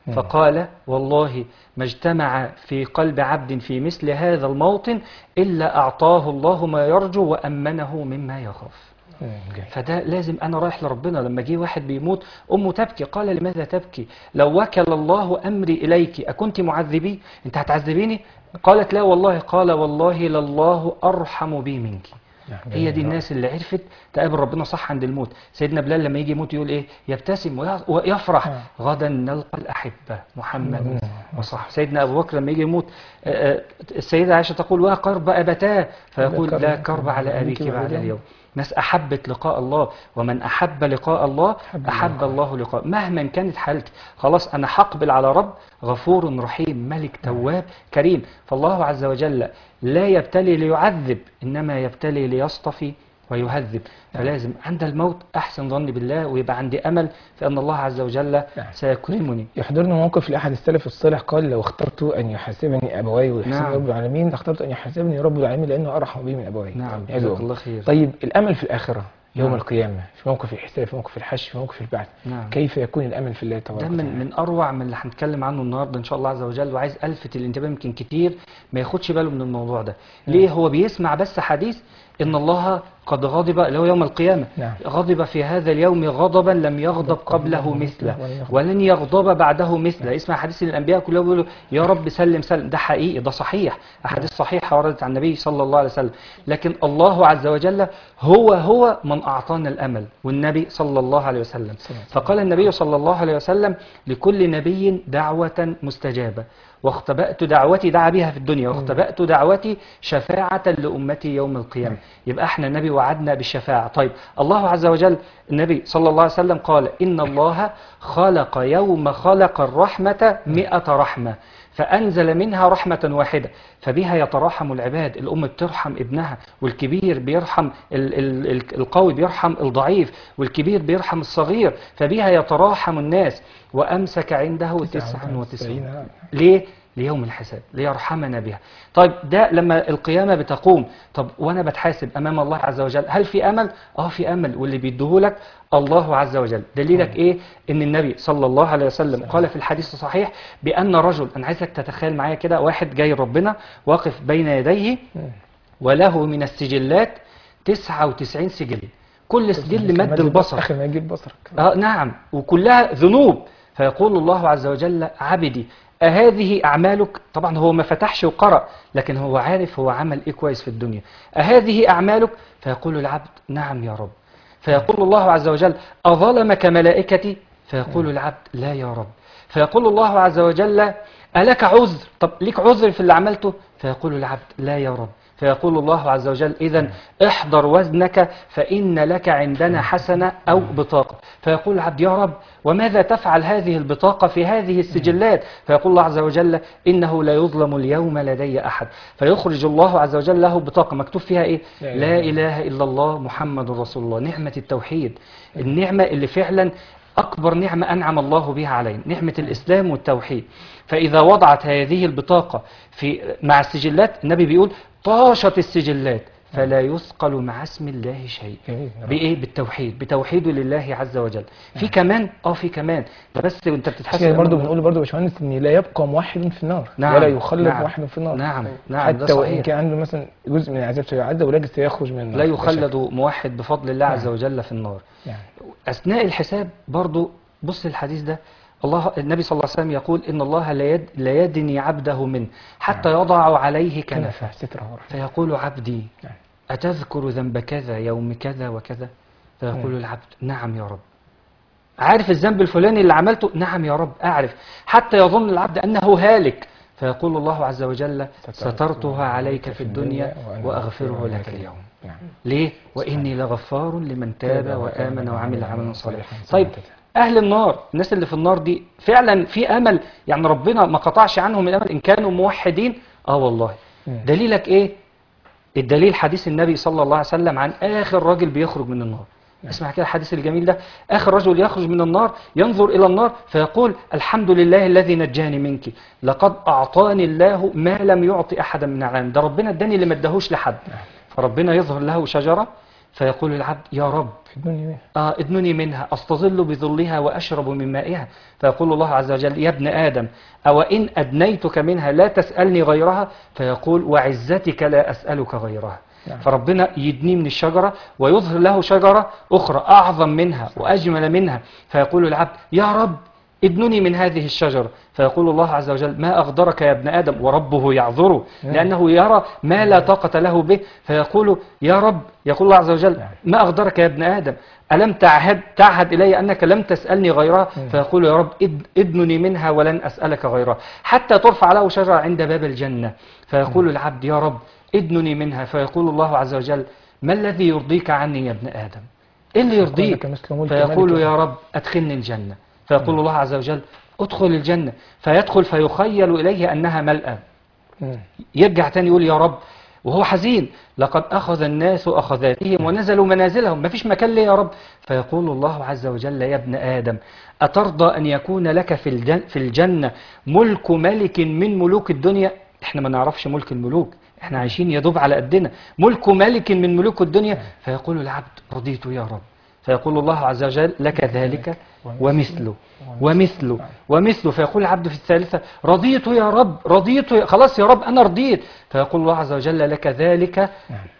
فقال والله ما اجتمع في قلب عبد في مثل هذا الموطن إلا أعطاه الله ما يرجو وأمنه مما يخاف مم. جميل. فده لازم انا رايح لربنا لما جه واحد بيموت امه تبكي قال لماذا تبكي لو وكل الله امري اليك اكنت معذبي انت هتعذبيني قالت لا والله قال والله لله ارحم بي منك نعم. هي دي الناس اللي عرفت تقابل ربنا صح عند الموت سيدنا بلال لما يجي يموت يقول ايه يبتسم وي- ويفرح آه. غدا نلقى الاحبه محمد مم. وصح سيدنا ابو بكر لما يجي يموت آه، آه، السيده عائشه تقول وقرب ابتاه فيقول لا لا كرب كرب على ابيك عليك بعد بعد اليوم ناس أحبت لقاء الله ومن أحب لقاء الله أحب أحب لقاء. الله لقاء مهما كانت حالتي خلاص أنا هقبل على رب غفور رحيم ملك تواب كريم فالله عز وجل لا يبتلي ليعذب إنما يبتلي ليصطفي ويهذب فلازم عند الموت أحسن ظني بالله ويبقى عندي أمل في أن الله عز وجل نعم. سيكرمني يحضرني موقف لأحد السلف الصالح قال لو اخترت أن يحاسبني أبواي ويحاسبني نعم. رب العالمين لاخترت أن يحاسبني رب العالمين لأنه أرحم بي من أبواي نعم عايز جزاك أقول. الله خير طيب الأمل في الآخرة يوم نعم. القيامة في موقف الحساب في موقف الحشر في موقف البعث نعم. كيف يكون الأمل في الله تبارك ده وتعالى من من اروع من اللي هنتكلم عنه النهارده ان شاء الله عز وجل وعايز الفت الانتباه يمكن كتير ما ياخدش باله من الموضوع ده ليه هو بيسمع بس حديث ان الله قد غضب اللي هو يوم القيامه نعم. غضب في هذا اليوم غضبا لم يغضب قبله مثله ولن يغضب بعده مثله اسمع حديث الانبياء كلهم بيقولوا يا رب سلم سلم ده حقيقي ده صحيح احاديث صحيحه وردت عن النبي صلى الله عليه وسلم لكن الله عز وجل هو هو من اعطانا الامل والنبي صلى الله عليه وسلم فقال النبي صلى الله عليه وسلم لكل نبي دعوه مستجابه واختبأت دعوتي دعا بها في الدنيا واختبأت دعوتي شفاعة لأمتي يوم القيامة يبقى احنا النبي وعدنا بالشفاعة طيب الله عز وجل النبي صلى الله عليه وسلم قال إن الله خلق يوم خلق الرحمة مئة رحمة فأنزل منها رحمة واحدة فبها يتراحم العباد الأم بترحم ابنها والكبير بيرحم ال ال ال القوي بيرحم الضعيف والكبير بيرحم الصغير فبها يتراحم الناس وأمسك عنده تسعا وتسعين ليه؟ ليوم الحساب ليرحمنا بها طيب ده لما القيامة بتقوم طب وأنا بتحاسب أمام الله عز وجل هل في أمل؟ آه في أمل واللي بيديهولك الله عز وجل دليلك إيه؟ إن النبي صلى الله عليه وسلم قال في الحديث الصحيح بأن رجل أنا عايزك تتخيل معايا كده واحد جاي ربنا واقف بين يديه وله من السجلات 99 سجل كل سجل مد البصر آخر ما يجيب بصرك آه نعم وكلها ذنوب فيقول الله عز وجل عبدي أهذه أعمالك طبعا هو ما فتحش وقرأ لكن هو عارف هو عمل إيه كويس في الدنيا أهذه أعمالك فيقول العبد نعم يا رب فيقول الله عز وجل أظلمك ملائكتي فيقول العبد لا يا رب فيقول الله عز وجل ألك عذر طب ليك عذر في اللي عملته فيقول العبد لا يا رب فيقول الله عز وجل إذا احضر وزنك فإن لك عندنا حسنة أو بطاقة فيقول العبد يا رب وماذا تفعل هذه البطاقة في هذه السجلات فيقول الله عز وجل إنه لا يظلم اليوم لدي أحد فيخرج الله عز وجل له بطاقة مكتوب فيها إيه لا لا إله إله إلا الله محمد رسول الله نعمة التوحيد النعمة اللي فعلا أكبر نعمة أنعم الله بها علينا نعمة الإسلام والتوحيد فإذا وضعت هذه البطاقة في مع السجلات النبي بيقول طاشت السجلات فلا يثقل مع اسم الله شيء جميل بإيه بالتوحيد بتوحيده لله عز وجل في كمان اه في كمان ده بس وانت بتتحسب عشان برضه بنقول برضه يا باشمهندس ان لا يبقى موحد في النار نعم، ولا يخلد نعم، موحد في النار نعم نعم ده حتى وان صحيح كان عنده مثلا جزء من العذاب سيعذب ولكن سيخرج من النار لا لا يخلد شك. موحد بفضل الله عز وجل في النار يعني أثناء الحساب برضو بص الحديث ده الله النبي صلى الله عليه وسلم يقول إن الله لا يد لا يدني عبده منه حتى يضع عليه كنفه كنفه ستر ورحمة فيقول عبدي نعم. أتذكر ذنب كذا يوم كذا وكذا فيقول العبد نعم يا رب عارف الذنب الفلاني اللي عملته نعم يا رب أعرف حتى يظن العبد أنه هالك فيقول الله عز وجل سترتها عليك في الدنيا وأغفره لك اليوم نعم ليه؟ وإني لغفار لمن تاب وآمن وعمل عملا صالحا صالحا. طيب أهل النار الناس اللي في النار دي فعلا في أمل يعني ربنا ما قطعش عنهم الأمل إن كانوا موحدين آه والله مم. دليلك إيه؟ الدليل حديث النبي صلى الله عليه وسلم عن آخر راجل بيخرج من النار اسمع كده الحديث الجميل ده آخر رجل يخرج من النار ينظر إلى النار فيقول الحمد لله الذي نجاني منك لقد أعطاني الله ما لم يعطي أحدا من العالم ده ربنا اداني اللي ما اداهوش لحد فربنا يظهر له شجرة فيقول العبد يا رب في الدنيا آه ادنني منها أستظل بظلها وأشرب من مائها فيقول الله عز وجل يا ابن آدم أو إن أدنيتك منها لا تسألني غيرها فيقول وعزتك لا أسألك غيرها نعم. فربنا يدنيه من الشجرة ويظهر له شجرة أخرى أعظم منها وأجمل منها فيقول العبد يا رب ادنني من هذه الشجرة فيقول الله عز وجل ما أغدرك يا ابن آدم وربه يعذره نعم. لأنه يرى ما لا طاقة له به فيقول يا رب يقول الله عز وجل نعم. ما أغدرك يا ابن آدم ألم تعهد, تعهد إلي أنك لم تسألني غيرها مم. فيقول يا رب إد- ادنني منها ولن أسألك غيرها حتى ترفع له شجرة عند باب الجنة فيقول العبد يا رب ادنني منها فيقول الله عز وجل ما الذي يرضيك عني يا ابن آدم إيه اللي يرضيك لك مثل ملك فيقول ملك. يا رب أدخلني الجنة فيقول الله عز وجل ادخل الجنة فيدخل فيخيل إليه أنها ملأة مم. يرجع تاني يقول يا رب وهو حزين لقد أخذ الناس أخذاتهم ونزلوا منازلهم مفيش مكان ليه يا رب فيقول الله عز وجل يا ابن آدم أترضى أن يكون لك في الجن في الجنة ملك ملك من ملوك الدنيا احنا ما نعرفش ملك الملوك احنا عايشين يدوب على قدنا ملك ملك من ملوك الدنيا فيقول العبد رضيت يا رب فيقول الله عز وجل لك ذلك ومثله ومثله ومثله فيقول العبد في الثالثة رضيت يا رب رضيت يا خلاص يا رب أنا رضيت فيقول الله عز وجل لك ذلك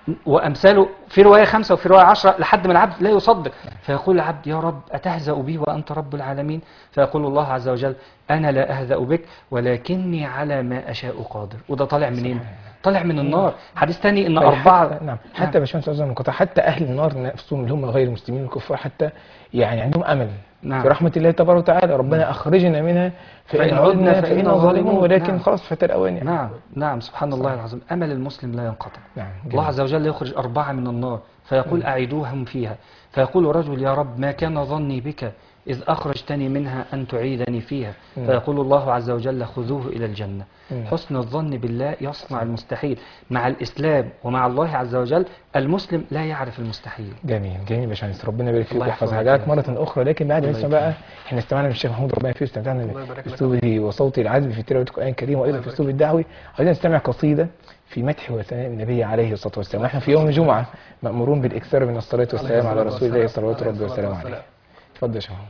وأمثاله في رواية خمسة وفي رواية عشرة لحد ما العبد لا يصدق فيقول العبد يا رب أتهزأ بي وأنت رب العالمين فيقول الله عز وجل أنا لا أهزأ بك ولكني على ما أشاء قادر وده طالع منين؟ طالع من النار حديث تاني إن طيب أربعة حتى نعم حتى يا باشمهندس عايز المقاطعة حتى اهل النار نفسهم اللي هم غير المسلمين الكفار حتى يعني عندهم امل نعم. في رحمه الله تبارك وتعالى ربنا اخرجنا منها فان فإن عدنا عدنا فانا فإنا ظالمون ظالمون. ولكن نعم. خلاص فات الاوان يعني نعم نعم سبحان الله العظيم أمل المسلم لا ينقطع نعم الله جميل. عز وجل يخرج أربعة من النار فيقول أعيدوهم فيها فيقول رجل يا رب ما كان ظني بك إذ أخرجتني منها أن تعيدني فيها مم. فيقول الله عز وجل خذوه إلى الجنة مم. حسن الظن بالله يصنع المستحيل مع الإسلام ومع الله عز وجل المسلم لا يعرف المستحيل جميل جميل يا باشمهندس ربنا يبارك فيك الله ويحفظ يحفظك حاجات يا مره اخرى لكن بعد ما الله نسمع بقى يكرمك. احنا استمعنا من الشيخ محمود ربنا فيه واستمتعنا الله يبارك لك. باسلوبه وصوته العذب في تلاوه القران الكريم وايضا في اسلوبه الدعوي عايزين نستمع قصيده في مدح وثناء النبي عليه الصلاه والسلام احنا في يوم الجمعه مامورون بالاكثار من الصلاه والسلام على رسول الله صلوات ربي وسلامه عليه اتفضل يا شيخ محمود.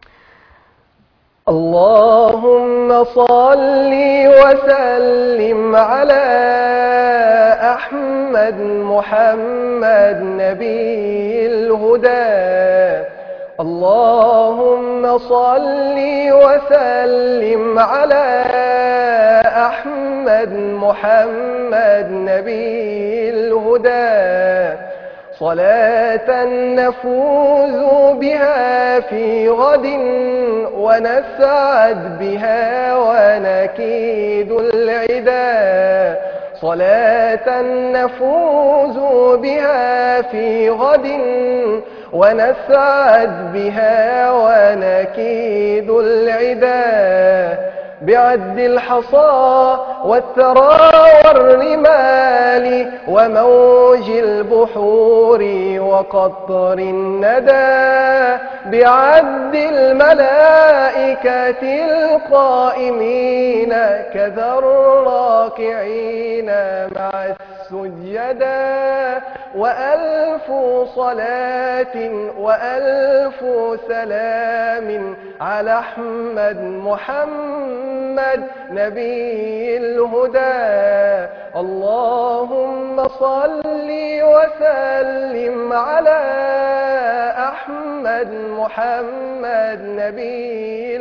اللهم صل وسلم على أحمد محمد نبي الهدى اللهم صل وسلم على أحمد محمد نبي الهدى صلاة نفوز بها في غد ونسعد بها ونكيد العدا صلاة نفوز بها في غد ونسعد بها ونكيد العدا بعد الحصى والثرى والرمال وموج البحور وقطر الندى بعد الملائكة القائمين كذا الراكعين مع السجدا وألف صلاة وألف سلام على أحمد محمد نبي الهدى اللهم صل وسلم على أحمد محمد نبي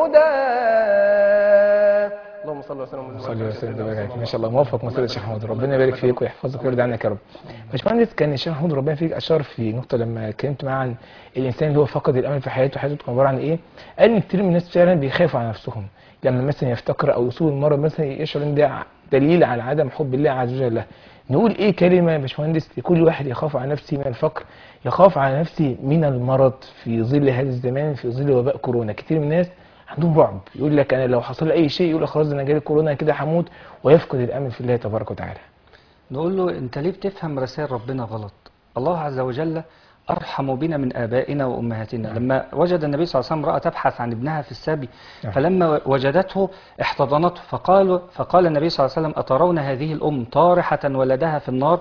الهدى اللهم صل وسلم وبارك صلي وسلم وبارك عليك ما شاء الله موفق مسيرة الشيخ محمود ربنا يبارك فيك ويحفظك ويرضى عنك يا رب باشمهندس كان الشيخ محمود ربنا فيك اشار في نقطه لما اتكلمت معاه عن الانسان اللي هو فقد الامل في حياته حياته تكون عباره عن ايه قال ان كتير من الناس فعلا بيخافوا على نفسهم لما مثلا يفتقر او يصيب المرض مثلا يشعر ان ده دليل على عدم حب الله عز وجل له نقول ايه كلمه يا باشمهندس لكل واحد يخاف على نفسه من الفقر يخاف على نفسه من المرض في ظل هذا الزمان في ظل وباء كورونا كتير من الناس عندهم رعب يقول لك انا لو حصل لي اي شيء يقول لك خلاص ده انا جالي كورونا كده هموت ويفقد الامل في الله تبارك وتعالى نقول له انت ليه بتفهم رسائل ربنا غلط الله عز وجل أرحم بنا من آبائنا وأمهاتنا لما وجد النبي صلى الله عليه وسلم امرأة تبحث عن ابنها في السبي نعم. فلما وجدته احتضنته فقال فقال النبي صلى الله عليه وسلم أترون هذه الأم طارحة ولدها في النار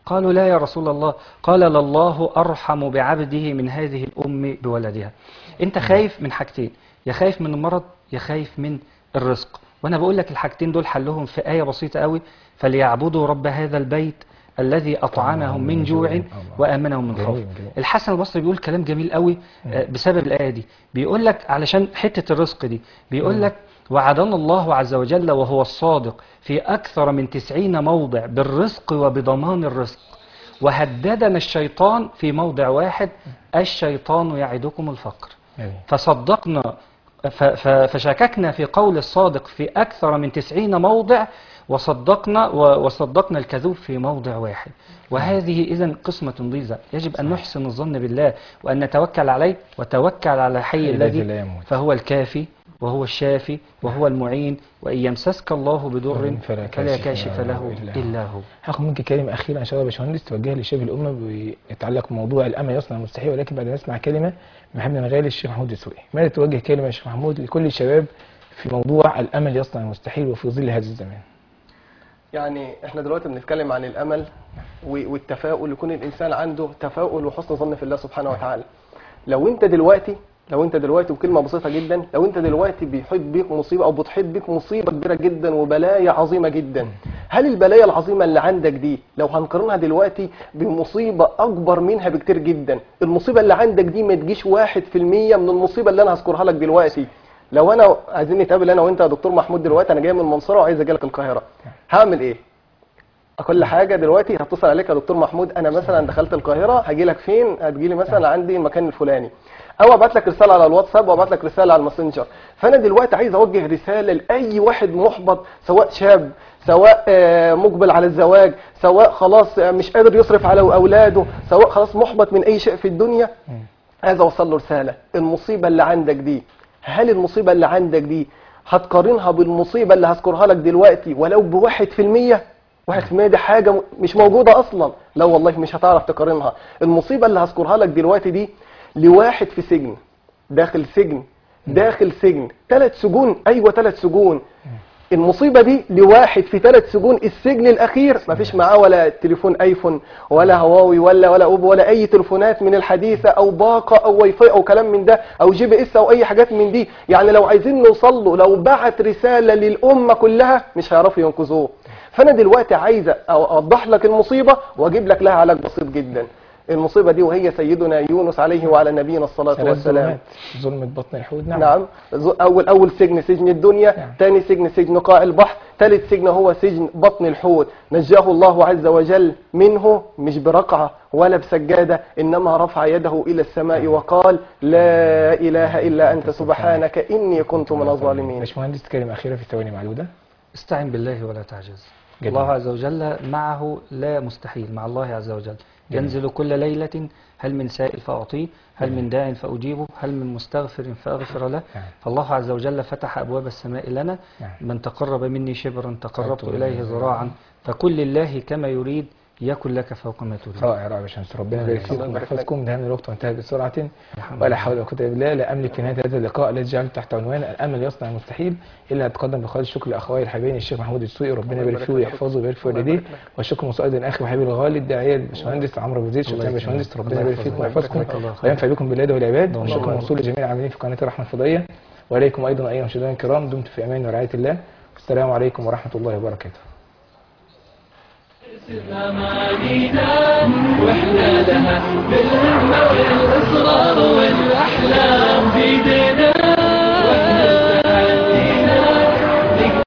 قالوا لا يا رسول الله قال لله أرحم بعبده من هذه الأم بولدها أنت خايف من حاجتين يا خايف من المرض يا خايف من الرزق وأنا بقول لك الحاجتين دول حلهم في آية بسيطة قوي فليعبدوا رب هذا البيت الذي أطعمهم من جوع وآمنهم من خوف جميل، جميل. الحسن البصري بيقول كلام جميل قوي آه، بسبب الآية دي بيقول لك علشان حتة الرزق دي بيقول لك وعدنا الله عز وجل وهو الصادق في أكثر من تسعين موضع بالرزق وبضمان الرزق وهددنا الشيطان في موضع واحد الشيطان يعدكم الفقر جميل. فصدقنا ف- ف- فشككنا في قول الصادق في أكثر من تسعين موضع وصدقنا و- وصدقنا الكذوب في موضع واحد وهذه إذا قسمة ضيزة يجب أن نحسن الظن بالله وأن نتوكل عليه وتوكل على حي الذي الذي لا يموت. فهو الكافي وهو الشافي وهو المعين وإن يمسسك الله بضر فلا فلا كاشف كاشف له له إلا هو. إلا هو هاخد منك كلمة أخيرة إن شاء الله يا باشمهندس توجهها لشباب الأمة بيتعلق بموضوع الأمل يصنع المستحيل ولكن بعد ما نسمع كلمة من محمد الغالي الشيخ محمود السوقي ماذا توجه كلمة يا شيخ محمود لكل الشباب في موضوع الأمل يصنع المستحيل وفي ظل هذا الزمان يعني احنا دلوقتي بنتكلم عن الامل و- والتفاؤل يكون الانسان عنده تفاؤل وحسن ظن في الله سبحانه وتعالى لو انت دلوقتي لو انت دلوقتي وكلمه بسيطه جدا لو انت دلوقتي بيحيط بيك مصيبه او بتحيط بيك مصيبه كبيره جدا وبلايا عظيمه جدا هل البلايا العظيمه اللي عندك دي لو هنقارنها دلوقتي بمصيبه اكبر منها بكتير جدا المصيبه اللي عندك دي ما تجيش واحد في المية من المصيبه اللي انا هذكرها لك دلوقتي لو انا عايزين نتقابل انا وانت يا دكتور محمود دلوقتي انا جاي من المنصوره وعايز اجي لك القاهره هعمل ايه كل حاجه دلوقتي هتصل عليك يا دكتور محمود انا مثلا دخلت القاهره هاجي لك فين هتجي لي مثلا عندي المكان الفلاني او ابعت لك رساله على الواتساب وابعت لك رساله على الماسنجر فانا دلوقتي عايز اوجه رساله لاي واحد محبط سواء شاب سواء آه، مقبل على الزواج سواء خلاص آه، مش قادر يصرف على اولاده سواء خلاص محبط من اي شيء في الدنيا عايز اوصل له رساله المصيبه اللي عندك دي هل المصيبه اللي عندك دي هتقارنها بالمصيبه اللي هذكرها لك دلوقتي ولو بواحد في المية واحد في المية دي حاجة م- مش موجودة أصلا لا والله مش هتعرف تقارنها المصيبة اللي هذكرها لك دلوقتي دي لواحد في سجن داخل سجن داخل سجن ثلاث سجون أيوة ثلاث سجون المصيبة دي لواحد في ثلاث سجون السجن الأخير ما فيش معاه ولا تليفون ايفون ولا هواوي ولا ولا اوبو ولا أي تليفونات من الحديثة أو باقة أو واي فاي أو كلام من ده أو جي بي اس أو أي حاجات من دي يعني لو عايزين نوصل له لو بعت رسالة للأمة كلها مش هيعرفوا ينقذوه فأنا دلوقتي عايز أوضح لك المصيبة وأجيب لك لها علاج بسيط جدا المصيبة دي وهي سيدنا يونس عليه وعلى نبينا الصلاة ثلاث والسلام ظلمات ظلمة بطن الحوت نعم, نعم ز- اول اول سجن سجن الدنيا نعم. ثاني سجن سجن قاع البحر ثالث سجن هو سجن بطن الحوت نجاه الله عز وجل منه مش برقعه ولا بسجاده انما رفع يده الى السماء وقال لا اله الا انت سبحانك اني كنت من الظالمين باشمهندس كلمة أخيرة في ثواني معدودة استعن بالله ولا تعجز جميل. الله عز وجل معه لا مستحيل مع الله عز وجل ينزل كل ليلة هل من سائل فأعطيه هل من داع فأجيبه هل من مستغفر فأغفر له نعم. فالله عز وجل فتح أبواب السماء لنا نعم. من تقرب مني شبرا تقربت قربت إليه إليه ذراعا فكل لله كما يريد يكن لك فوق ما تريد رائع رائع يا باشمهندس ربنا يبارك الله فيكم يبارك لك. ويحفظكم انتهى من الوقت وانتهى بسرعة الحمد ولا لله. حول ولا قوة إلا بالله لا أملك في نهاية هذا اللقاء الذي جعلته تحت عنوان الأمل يصنع المستحيل إلا أن أتقدم بخالص الشكر لأخوي الحبيبين الشيخ محمود السوقي ربنا يبارك فيه ويحفظه ويبارك في الله والديه يبارك لك. والشكر موصول أيضا أخي وحبيبي الغالي الداعية الباشمهندس عمرو أبو زيد الله شكرا يا يكرمك. باشمهندس ربنا الله يبارك يحفظك. فيكم ويحفظكم جزاك الله خير. وينفع بكم بالله والعباد الله والشكر يبارك. موصول لجميع العاملين في قناة الرحمة الفضائية وإليكم أيضا أيها المشاهدين الكرام دمتم في أمان ورعاية الله والسلام عليكم ورحمة الله وبركاته أمانينا واحنا لها بالهمة والإصرار والأحلام بيدنا